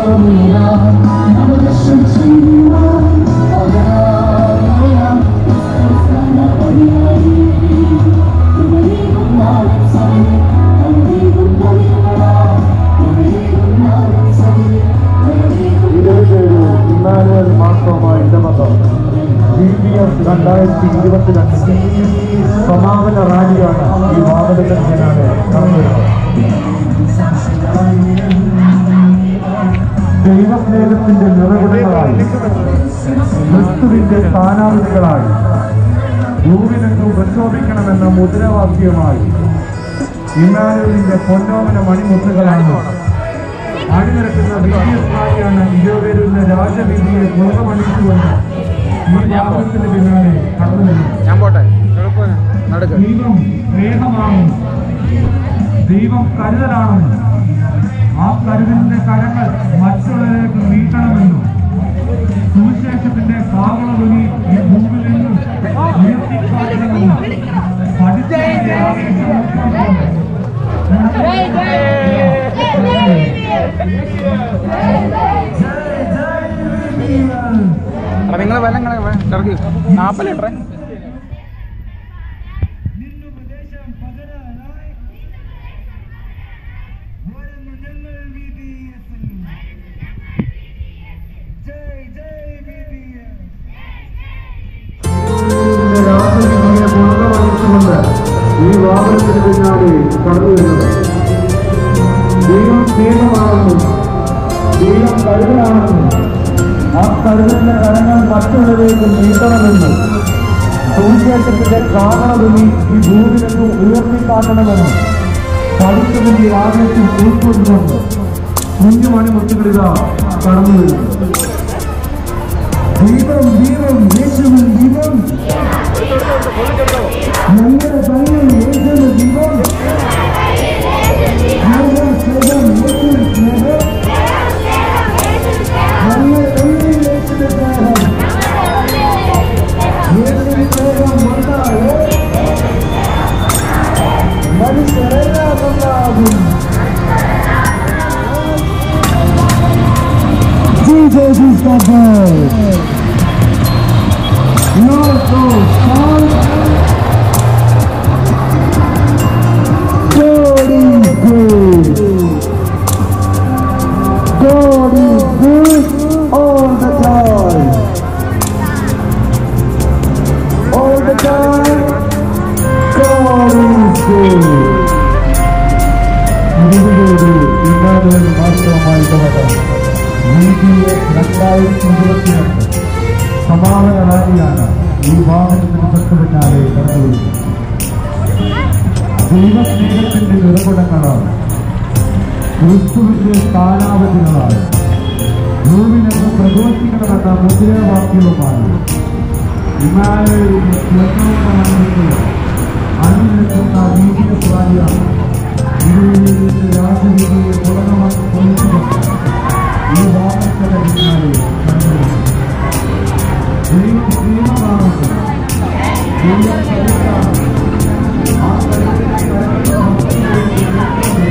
ഇരുപത്തിയേഴ് ഇമ്മാനുവൽ മാർത്തോമ ഇടവക G P S രണ്ടായിരത്തി ഇരുപത്തിരണ്ട് സമാപന റാലിയാണ് ഈ വാഹനത്തിൽ ഞാനാണ് നടന്നിരുന്നത് ദൈവസ്നേഹത്തിന്റെ നിറകുടങ്ങളായി ക്രിസ്തുവിന്റെ സ്ഥാനാർത്ഥികളായി ഭൂവിനെങ്ങും പ്രക്ഷോഭിക്കണമെന്ന മുദ്രാവാക്യമായി ഇമ്മാനുവലിന്റെ പൊന്നോമന മണിമുത്തുകളാണ് അണിനിരക്കുന്ന വിജയസ്ഥാനിയാണ് ഇരുവരുന്ന രാജവീതിയെ മുഖമണിച്ചുകൊണ്ട് ഈ യാത്രത്തിന് പിന്നാലെ കടന്നു വരുന്നത് ഞാൻ പോട്ടെ എളുപ്പം നടക്ക് ദൈവം സ്നേഹമാണെന്നും ദൈവം കരുതലാണെന്നും ആ കരുതലിന്റെ കരങ്ങൾ മറ്റുള്ളവരിലേക്ക് നീട്ടണമെന്നും സുവിശേഷത്തിന്റെ കാവളതുണി ഈ ഭൂമിയിൽ നിന്നും ഉയർത്തിക്കാട്ടണമെന്നും പഠിച്ചതിന്റെ ആവേശം ഉൾക്കൊണ്ടുകൊണ്ട് എടാ നിങ്ങൾ വെല്ലം കണക്ക് ഇറക്കി നാൽപ്പത് ലിറ്ററേ നിന്നുപദേശം പകരാനായി വരുന്നു ഞങ്ങൾ VBS-ൽ. ജയ് ജയ് VBS. രാജനീതിയെ മുഴുവൻ ഈ വാഹനത്തിന് പിന്നാലെ കടന്നു വരുന്നത് ദൈവം സ്നേഹമാണെന്നും ദൈവം കരുതലാണെന്നും ആ കരുതലിന്റെ കരങ്ങൾ മറ്റുള്ളവരിലേക്ക് നീട്ടണമെന്നും സുവിശേഷത്തിന്റെ കാരണഭൂമി ഈ ഭൂമിയിലെങ്ങും ഉയർത്തിക്കാട്ടണമെന്നും പഠിച്ചതിന്റെ ആവേശം ഉൾക്കൊണ്ടുകൊണ്ട് കുഞ്ഞുമണി മുത്തുകളിത കടന്നു വരുന്നു ദൈവം ദൈവം യേശുവിൻ ദൈവം ഞങ്ങളുടെ പയ്യൻ യേശുവിൻ ദൈവം ഞങ്ങളുടെ സ്നേഹം യേശുവിൻ സ്നേഹം ഞങ്ങളുടെ പയ്യൻ യേശുവിൻ സ്നേഹം യേശുവിൻ സ്നേഹം വന്നാലേ മനുഷ്യരെല്ലാം നന്നാകും Jesus is the God. Lord God, Son. God is good. God is good all the time. All the time, God is good. ഇതിലൊരു ഇമ്മാനുവൽ മാസ്റ്ററുമായി ഇടപെട്ട നീതിയെ രണ്ടായിരത്തി ഇരുപത്തിരണ്ട് സമാപന റാലിയാണ് ഈ വാഹനത്തിന് തൊട്ട് പിന്നാലെ കടന്നുവരുന്നത് ദൈവസ്നേഹത്തിന്റെ നിറകുടങ്ങളാണ് ക്രിസ്തുവിന്റെ സ്ഥാനാവധികളാണ് ഭൂമിനെന്ന് പ്രഘോഷിക്കണമെന്ന മുദ്രാവാക്യവുമാണ് ഇമാലയുടെ സ്വർണ്ണ അണിനിരക്കുന്ന നീതിയ റാലിയാണ് ഇരുവരുടെ രാജവീതിയെ പൂർണ്ണമായി പൊളിച്ചുകൊണ്ട് ഈ വാഹനത്തിന്റെ പിന്നാലെ കടന്നുവരുന്നത് ദൈവം സ്നേഹമാണെന്ന് ദൈവം കരുത്താണെന്ന് ആ കരുത്തിന്റെ കരങ്ങൾ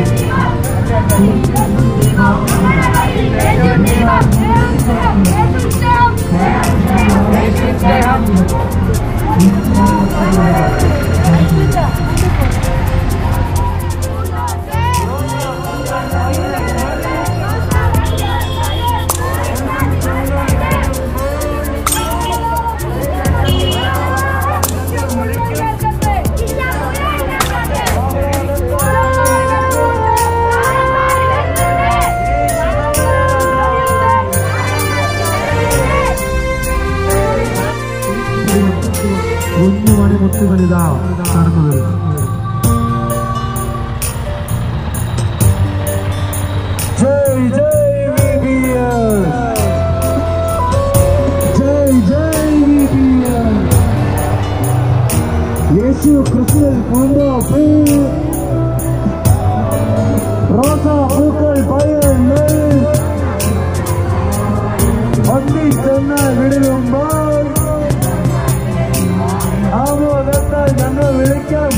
കുഞ്ഞുമണി മുത്തുകളിതാ കടന്നു വരുന്നു ജയ് ജയ് VBS. ജയ് ജയ് VBS. യേശു ക്രിസ്തുവിൽ പൂന്തോപ്പ് റോസാ പൂക്കൾ പയങ്ങൾ ഒന്നിച്ചെന്ന് വിടുമ്പോൾ ആഹ്ലാദത്താൽ ഞങ്ങൾ വിളിക്കാം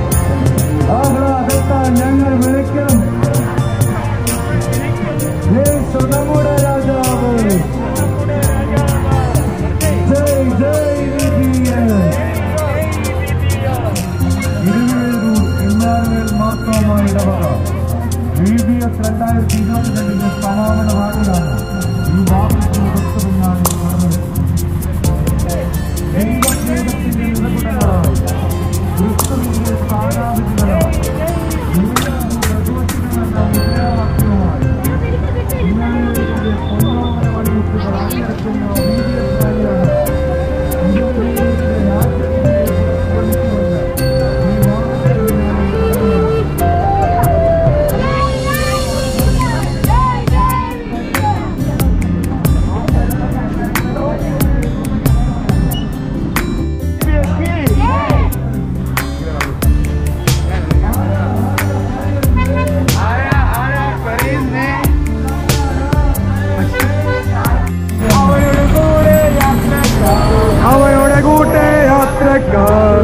ആഹ്ലാദത്താൽ ഞങ്ങൾ വിളിക്കാം യേശു ഇടവക ബി ബി എസ് രണ്ടായിരത്തി ഇരുപത്തിരണ്ടിന്റെ സമാപന വാർഡിലാണ് ഈ വാഹനത്തിന് തൊട്ടു പിന്നാലെ നടന്നത് ദൈവസ്നേഹത്തിന്റെ നിറകുടങ്ങളായി ക്രിസ്തുവിന്റെ സ്ഥാനാധിപതികളായി ദൈവത്തിന്റെ പ്രചോദനമെന്ന മുദ്രാവാക്യവുമായി ഇമ്മാനുവേലിന്റെ പൊന്നോമന വഴിമുട്ടുകൾ അണിനിരക്കുന്ന ബി ബി എസ് റാലിയാണ് ദൈവത്തിന്റെ രാജ്യത്തിന്റെ പ്രതിഫലിച്ചുകൊണ്ട് ഈ വാഹനത്തിന് പിന്നാലെ നടന്നത്. അവരുടെ കൂടെ യാത്രക്കാർ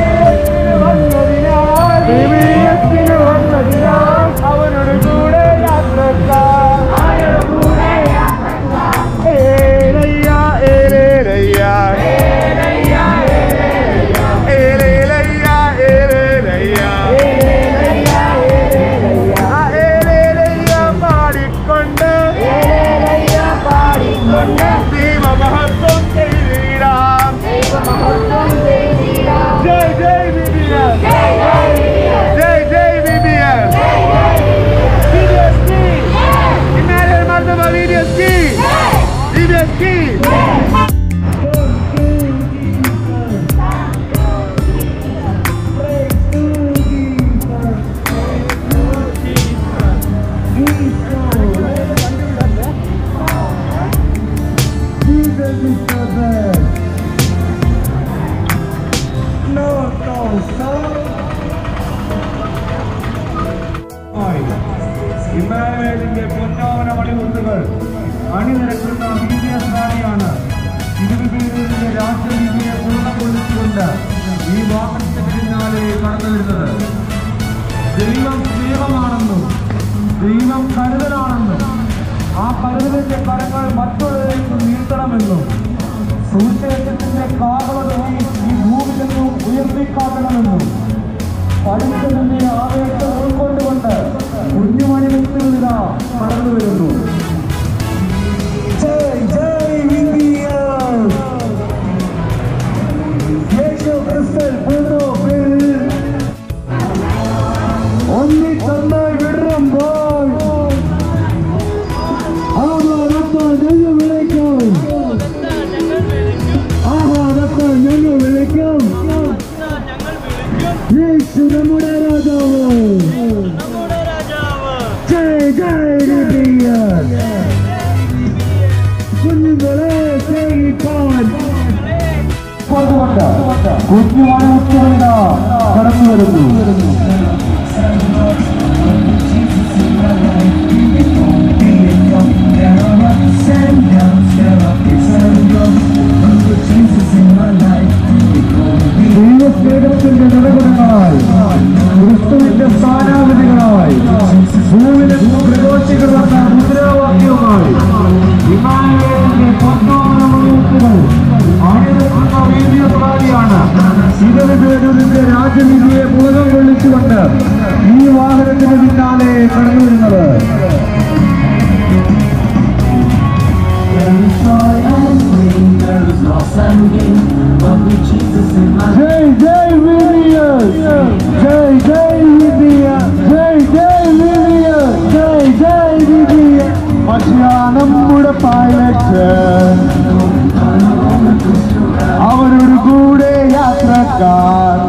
അവരുടെ കൂടെ യാത്രക്കാർ ഏലയ്യ, ഏലേലയ്യ. ഏലേലയ്യ, ഏലേലയ്യ. ആ ഏലേലയ്യ പാടിക്കൊണ്ട് ദൈവമഹത്വം ചെയ്തിടാം ജയ് ജയ് വിധിയൻ ജയ് ജയ് വിധിയൻ VBSG Emmanuel Martaba VBSG VBSG Jesus is the best. No, no, son. ഇമ്മാനുവേലിന്റെ പൊന്നോമന മണിമുത്തുകൾ അണിനിരക്കുന്ന മീഡിയ സ്ഥാനിയാണ് ഇരുപേരുടെ രാഷ്ട്രനീതിയെ പൂർണ്ണം കൊള്ളിച്ചുകൊണ്ട് ഈ വാഹനത്തിന് പിന്നാലെ കടന്നു വരുന്നത് ദൈവം സ്നേഹമാണെന്നും ദൈവം കരുതലാണെന്നും ആ കരുതലിന്റെ കരങ്ങൾ മറ്റുള്ളവരിലേക്ക് നീട്ടണമെന്നും സുവിശേഷത്തിന്റെ കാവളമായി ഈ ഭൂമി നിന്നും ഉയർത്തിക്കാട്ടണമെന്നും പഠിച്ചതിന്റെ ആവേശം ഉൾക്കൊണ്ടുകൊണ്ട് കുഞ്ഞുമണി വ്യക്തികളിതാ കടന്നു വരുന്നു ജയ് ജയ് വിധിയൻ. യേശു ക്രിസ്തൻ പൂർണ്ണത്തിൽ ഒന്നിച്ചൊന്നായി വിടുമ്പോൾ ആഹാരത്താൽ ഞങ്ങൾ വിളിക്കും ആഹാരത്താൽ ഞങ്ങൾ വിളിക്കും യേശു നമ്മുടെ രാജാവ് ജയ് ജയ് വിധിയൻ. കുഞ്ഞുങ്ങളെ സ്നേഹിക്കാൻ കൊണ്ടുകൊണ്ട് കുഞ്ഞുമാണ് ഉച്ചവണ്ട കടന്നു വരുന്നു ദൈവസ്നേഹത്തിന്റെ നിറകുടങ്ങളായി ക്രിസ്തുവിന്റെ സ്ഥാനാപതികളായി ഭൂമിലെ പ്രഘോഷികളുന്ന മുദ്രാവാക്യവുമായി ഇമാനുവേലിന്റെ പൊന്നോമന മുഴുവത്തുകൾ അണിനിരക്കുന്ന വീഡിയോ പ്രാണിയാണ് ഇരുപത് പേരുടെ രാജനീതിയെ ബോധം കൊള്ളിച്ചുകൊണ്ട് ഈ വാഹനത്തിന് പിന്നാലെ കടന്നു വരുന്നത് ജയ് ജയ് വിധിയൻ ജയ് ജയ് വിധിയൻ ജയ് ജയ് വിധിയൻ ജയ് ജയ് വിധിയൻ പക്ഷേ നമ്മുടെ പൈലറ്റ് അവരുടെ കൂടെ യാത്രക്കാർ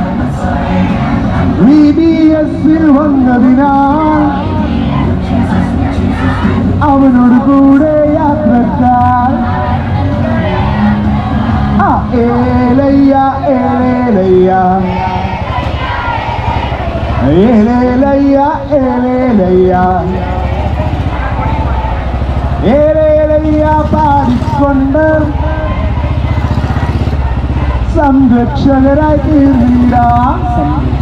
വി ബി എസിൽ വന്നതിനാൽ അവനോട് കൂടെ യാത്രക്കാർ ആ ഏലയ്യ ഏലേലയ്യ ഏലേലയ്യ ഏലേലയ്യ ഏലേലയ്യ പാടിക്കൊണ്ട് സംരക്ഷകരായി തീർന്നിടാം